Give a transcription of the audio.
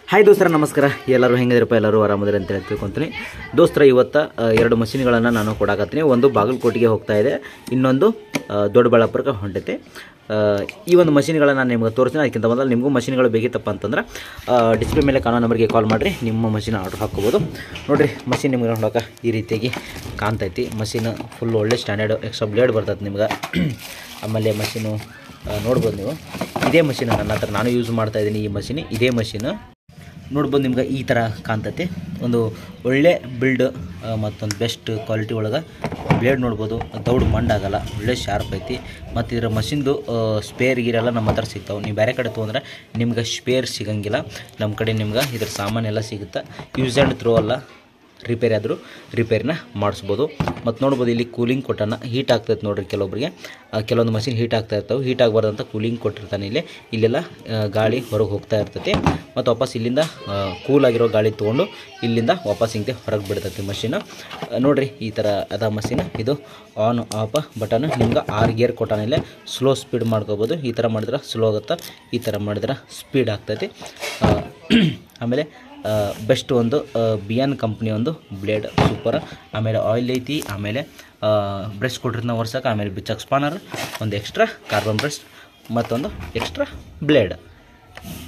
hi ದೋಸ್ತರ ನಮಸ್ಕಾರ ಎಲ್ಲರೂ ಹೆಂಗಿದ್ರಪ್ಪ ಎಲ್ಲರೂ ಆರಾಮದಿರಿ ಅಂತ ಹೇಳಿ ತಿಳ್ಕೊತೀನಿ ದೋಸ್ತರ ಇವತ್ತು ಆ, ಎರಡು ಮಷಿನ್ಗಳನ್ನು ನಾನು ಕೊಡಾಕತ್ತೀನಿ ಒಂದು ಬಾಗಲಕೋಟೆಗೆ ಹೋಗ್ತಾ ಇದೆ ಇನ್ನೊಂದು ಆ, ದೊಡ್ಡಬಳ್ಳಾಪುರಕ್ಕೆ ಹೊಂಟೈತೆ ಆ, ಈ ಒಂದು ಮಷಿನ್ಗಳನ್ನು ನಾನು ನಿಮ್ಗೆ ತೋರಿಸ್ತೀನಿ ಅದಕ್ಕಿಂತ ಮೊದಲು ನಿಮಗೂ ಮಷಿನ್ಗಳು ಬೇಕಿತ್ತಪ್ಪ ಅಂತಂದ್ರೆ ಡಿಸ್ಪ್ಲೇ ಮೇಲೆ ಕಾಣೋ ನಂಬರ್ಗೆ ಕಾಲ್ ಮಾಡಿರಿ ನಿಮ್ಮ ಮಷಿನ್ ಆರ್ಡ್ರ್ ಹಾಕ್ಕೋಬೋದು ನೋಡಿರಿ ಮಷಿನ್ ನಿಮ್ಗೆ ನೋಡೋಕೆ ಈ ರೀತಿಯಾಗಿ ಕಾಣ್ತೈತಿ ಮಷಿನ್ ಫುಲ್ ಒಳ್ಳೆ ಸ್ಟ್ಯಾಂಡರ್ಡ್ ಎಕ್ಸ್ಟ್ರಾ ಬ್ಲೇಡ್ ಬರ್ತೈತೆ ನಿಮ್ಗೆ ಆಮೇಲೆ ಮಷಿನು ಆ, ನೋಡ್ಬೋದು ನೀವು ಇದೇ ಮಷಿನ್ ನನ್ನ ಹತ್ರ ನಾನು ಯೂಸ್ ಮಾಡ್ತಾ ಇದ್ದೀನಿ ಈ ಮಷಿನ್ ಇದೇ ಮಷಿನ್ ನೋಡ್ಬೋದು ನಿಮ್ಗೆ ಈ ಥರ ಕಾಣ್ತೈತಿ ಒಂದು ಒಳ್ಳೆ ಬಿಲ್ಡ್ ಮತ್ತೊಂದು ಬೆಸ್ಟ್ ಕ್ವಾಲಿಟಿ ಒಳಗೆ ಬ್ಲೇಡ್ ನೋಡ್ಬೋದು ದೌಡ್ ಮಂಡಾಗಲ್ಲ ಒಳ್ಳೆ ಶಾರ್ಪ್ ಐತಿ ಮತ್ತು ಇದರ ಮಷಿನ್ದು ಸ್ಪೇರ್ ಗೀರೆಲ್ಲ ನಮ್ಮ ಹತ್ರ ಸಿಗ್ತಾವೆ ನೀವು ಬೇರೆ ಕಡೆ ತೊಗೊಂಡ್ರೆ ನಿಮ್ಗೆ ಸ್ಪೇರ್ ಸಿಗಂಗಿಲ್ಲ ನಮ್ಮ ಕಡೆ ನಿಮ್ಗೆ ಇದ್ರ ಸಾಮಾನೆಲ್ಲ ಸಿಗುತ್ತೆ ಯೂಸ್ ಆ್ಯಂಡ್ ಥ್ರೋ ಅಲ್ಲ ರಿಪೇರಿ ಆದರೂ ರಿಪೇರಿನ ಮಾಡಿಸ್ಬೋದು ಮತ್ತು ನೋಡ್ಬೋದು ಇಲ್ಲಿ ಕೂಲಿಂಗ್ ಕೊಟ್ಟಾನ ಹೀಟ್ ಆಗ್ತೈತೆ ನೋಡ್ರಿ ಕೆಲವೊಬ್ಬರಿಗೆ ಆ, ಕೆಲವೊಂದು ಮಷಿನ್ ಹೀಟ್ ಆಗ್ತಾ ಇರ್ತಾವೆ ಹೀಟ್ ಆಗಬಾರ್ದಂತ ಕೂಲಿಂಗ್ ಕೊಟ್ಟಿರ್ತಾನೆ ಇಲ್ಲಿ ಇಲ್ಲೆಲ್ಲ ಆ, ಗಾಳಿ ಹೊರಗೆ ಹೋಗ್ತಾ ಇರ್ತೈತಿ ಮತ್ತು ವಾಪಸ್ ಇಲ್ಲಿಂದ ಕೂಲ್ ಆಗಿರೋ ಗಾಳಿ ತೊಗೊಂಡು ಇಲ್ಲಿಂದ ವಾಪಸ್ ಹಿಂಗೆ ಹೊರಗೆ ಬಿಡ್ತೈತಿ ಮಷಿನ್ ನೋಡ್ರಿ ಈ ಥರ ಅದ ಮಷಿನ್ ಇದು ಆನ್ ಆಫ್ ಬಟನ್ ನಿಮ್ಗೆ ಆರು ಗೇರ್ ಕೊಟ್ಟಾನ ಇಲ್ಲೇ ಸ್ಲೋ ಸ್ಪೀಡ್ ಮಾಡ್ಕೋಬೋದು ಈ ಥರ ಮಾಡಿದ್ರೆ ಸ್ಲೋ ಆಗುತ್ತೆ ಈ ಥರ ಮಾಡಿದ್ರೆ ಸ್ಪೀಡ್ ಆಗ್ತೈತಿ ಆ, ಆಮೇಲೆ ಬೆಸ್ಟ್ ಒಂದು ಬಿ ಎನ್ ಕಂಪ್ನಿ ಒಂದು ಬ್ಲೇಡ್ ಸೂಪರ್ ಆಮೇಲೆ ಆಯಿಲ್ ಐತಿ ಆಮೇಲೆ ಬ್ರಷ್ ಕೊಟ್ಟಿರ್ತಾನೆ ಒರ್ಸಕ್ಕೆ ಆಮೇಲೆ ಬಿಚ್ಚಕ್ಕೆ ಸ್ಪಾನರ್ ಒಂದು ಎಕ್ಸ್ಟ್ರಾ ಕಾರ್ಬನ್ ಬ್ರಷ್ ಮತ್ತೊಂದು ಎಕ್ಸ್ಟ್ರಾ ಬ್ಲೇಡ್